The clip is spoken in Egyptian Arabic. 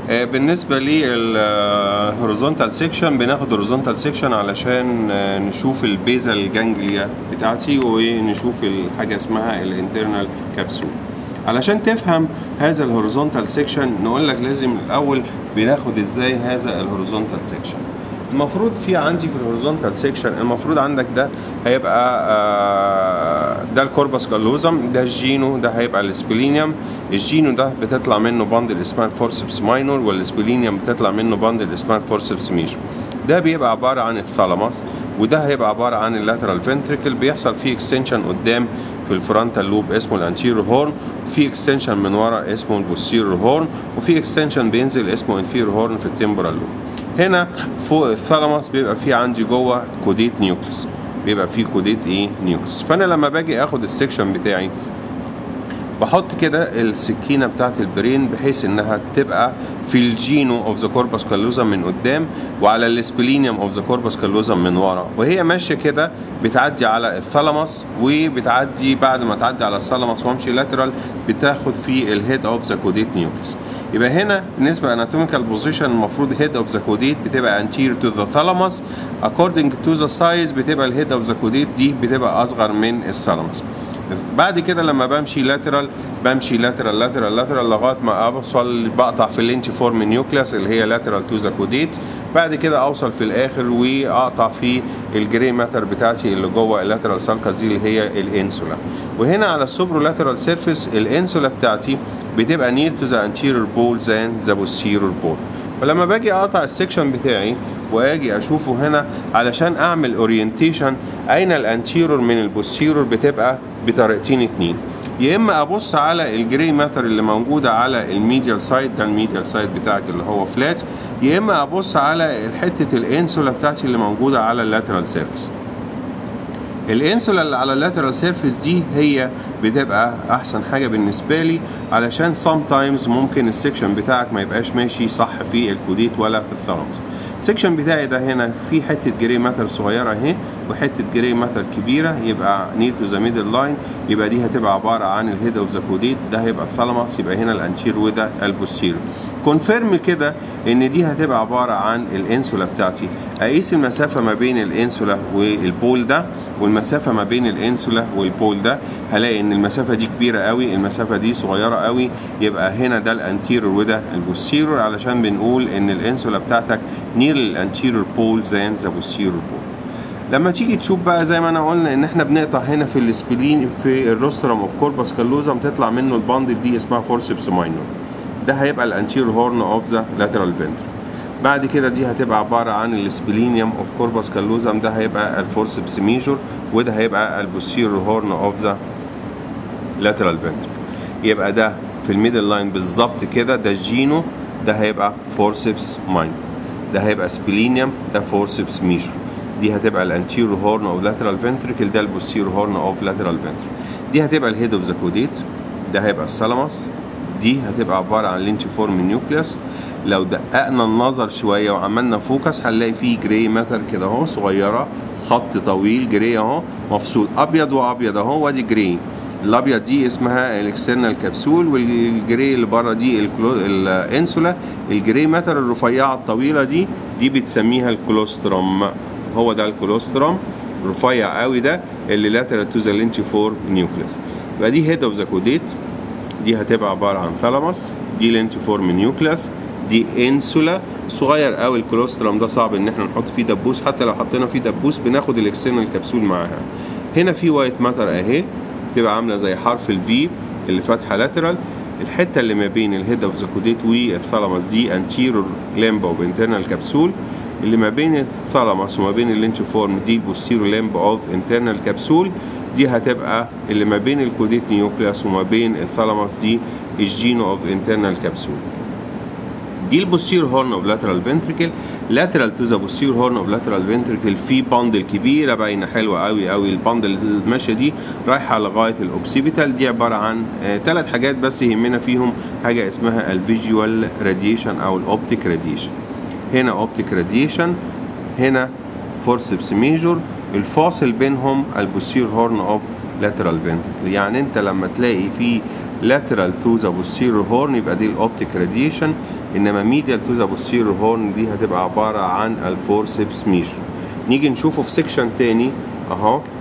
آه، بالنسبة للهوريزونتال سيكشن بناخد هوريزونتال سيكشن علشان آه، نشوف البيزال جانجليا بتاعتي ونشوف الحاجة اسمها الانترنال كابسول علشان تفهم هذا الهوريزونتال سيكشن نقول لك لازم الأول بناخد ازاي هذا الهوريزونتال سيكشن المفروض في عندي في الهوريزونتال سيكشن المفروض عندك ده هيبقى آه، ده الكوربس كالوزم ده الجينو ده هيبقى السبلينيوم الجينو ده بتطلع منه باندل اسمها الفورسبس ماينور والسبلينيوم بتطلع منه باندل اسمها الفورسبس ميجور ده بيبقى عبارة عن الثالاموس وده هيبقى عبارة عن اللاترال فنتريكل بيحصل فيه اكستنشن قدام في الفرونتال لوب اسمه الانتيريور هورن وفي اكستنشن من ورا اسمه البوستيريور هورن وفي اكستنشن بينزل اسمه انفيريور هورن في التمبرال لوب هنا فوق الثالاموس بيبقى في عندي جوه كوديت نيوكلس بيبقى فيه كوديت ايه نيوكلس فانا لما باجي اخد السكشن بتاعي بحط كده السكينه بتاعت البرين بحيث انها تبقى في الجينو اوف ذا كوربس كالوزم من قدام وعلى السبلينيوم اوف ذا كوربس كالوزم من ورا وهي ماشيه كده بتعدي على الثالاموس وبتعدي بعد ما تعدي على الثالاموس وامشي لاترال بتاخد في الهيد اوف ذا كوديت نيوكلس يبقى هنا بالنسبه اناتوميكال بوزيشن المفروض هيد اوف ذا كوديت بتبقى anterior to the thalamus according to the size بتبقى الهيد اوف ذا كوديت دي بتبقى اصغر من الثالاموس بعد كده لما بمشي لاترال بمشي لاترال لاترال لاترال لغايه ما اوصل بقطع في اللينش فورم نيوكليس اللي هي لاترال تو ذا كوديت بعد كده اوصل في الاخر واقطع في الجري ماتر بتاعتي اللي جوه اللاترال سالكس دي اللي هي الانسولا وهنا على السوبرو لاترال سيرفيس الانسولا بتاعتي بتبقى نير تو ذا انتيريور بول ذان ذا بوستيريور بول فلما باجي اقطع السكشن بتاعي واجي اشوفه هنا علشان اعمل اورينتيشن اين الانتيرور من البوستيرور بتبقى بطريقتين اتنين يا اما ابص على الجري ماتر اللي موجوده على الميديال سايد ده الميديال سايد بتاعك اللي هو فلات يا اما ابص على حته الانسولا بتاعتي اللي موجوده على اللاترال سيرفيس الانسولا اللي على اللاترال سيرفيس دي هي بتبقى احسن حاجه بالنسبه لي علشان سام تايمز ممكن السكشن بتاعك ما يبقاش ماشي صح في الكوديت ولا في الثالاموس السكشن بتاعي ده هنا في حته جري ماتر صغيره اهي وحته جري ماتر كبيره يبقى نير تو ذا ميدل لاين يبقى دي هتبقى عباره عن الهيد اوف ذا كوديت ده هيبقى الثالاموس يبقى هنا الانتير وده البوستير كونفيرم كده ان دي هتبقى عباره عن الانسولا بتاعتي اقيس المسافه ما بين الانسولا والبول ده والمسافه ما بين الانسولا والبول ده هلاقي ان المسافه دي كبيره قوي المسافه دي صغيره قوي يبقى هنا ده الانتيرور وده البوستيرور علشان بنقول ان الانسولا بتاعتك نير للانتيرور بول زان ذا بوستيرور بول لما تيجي تشوف بقى زي ما انا قلنا ان احنا بنقطع هنا في السبلين في الروسترم اوف كوربس كالوزم تطلع منه الباندل دي اسمها فورسبس ماينور ده هيبقى الانتير هورن اوف ذا لاترال فنتر بعد كده دي هتبقى عباره عن السبلينيوم اوف كوربس كالوزم ده هيبقى الفورسبس ميجور وده هيبقى البوستير هورن اوف ذا لاترال فنتر يبقى ده في الميدل لاين بالظبط كده ده الجينو ده هيبقى فورسبس ماينور ده هيبقى سبلينيوم ده فورسبس ميجور دي هتبقى الانتير هورن اوف لاترال فنتركل ده البوستير هورن اوف لاترال فنتركل دي هتبقى الهيد اوف ذا كوديت ده هيبقى الثالاموس دي هتبقى عباره عن لينش فورم نيوكليوس لو دققنا النظر شويه وعملنا فوكس هنلاقي فيه جراي ماتر كده اهو صغيره خط طويل جراي اهو مفصول ابيض وابيض اهو وادي جراي الابيض دي اسمها الاكسترنال كبسول والجراي اللي بره دي الكلو... الانسولا الجراي ماتر الرفيعه الطويله دي دي بتسميها الكولوستروم هو ده الكولوستروم رفيع قوي ده اللي لاترال تو ذا لينش فور نيوكليوس يبقى دي هيد اوف ذا كوديت دي هتبقى عباره عن ثالاموس دي لينش فورم نيوكليوس دي انسولا صغير قوي الكولوسترم ده صعب ان احنا نحط فيه دبوس حتى لو حطينا فيه دبوس بناخد الاكسترنال كبسول معاها هنا في وايت ماتر اهي بتبقى عامله زي حرف الفي اللي فاتحه لاترال الحته اللي ما بين الهيد اوف ذا كوديت والثالاموس دي انتيرور لامب اوف انترنال كبسول اللي ما بين الثالاموس وما بين اللينش فورم دي بوستيرو لامب اوف انترنال كبسول دي هتبقى اللي ما بين الكوديت نيوكليوس وما بين الثالاموس دي الجينو اوف انترنال كبسول دي البوستير هورن اوف لاترال فنتريكل لاترال تو ذا بوستير هورن اوف لاترال فنتريكل في باندل كبيره باينه حلوه قوي قوي الباندل الماشيه دي رايحه لغايه الاوكسيبيتال دي عباره عن ثلاث آه حاجات بس يهمنا فيهم حاجه اسمها الفيجوال راديشن او الاوبتيك راديشن هنا اوبتيك راديشن هنا فورسبس ميجور الفاصل بينهم البوستير هورن اوف لاترال فنتريكل يعني انت لما تلاقي في lateral to the posterior horn يبقى دي الاوبتيك راديشن انما medial to the posterior horn دي هتبقى عباره عن الفورسبس ميجر نيجي نشوفه في سيكشن تاني اهو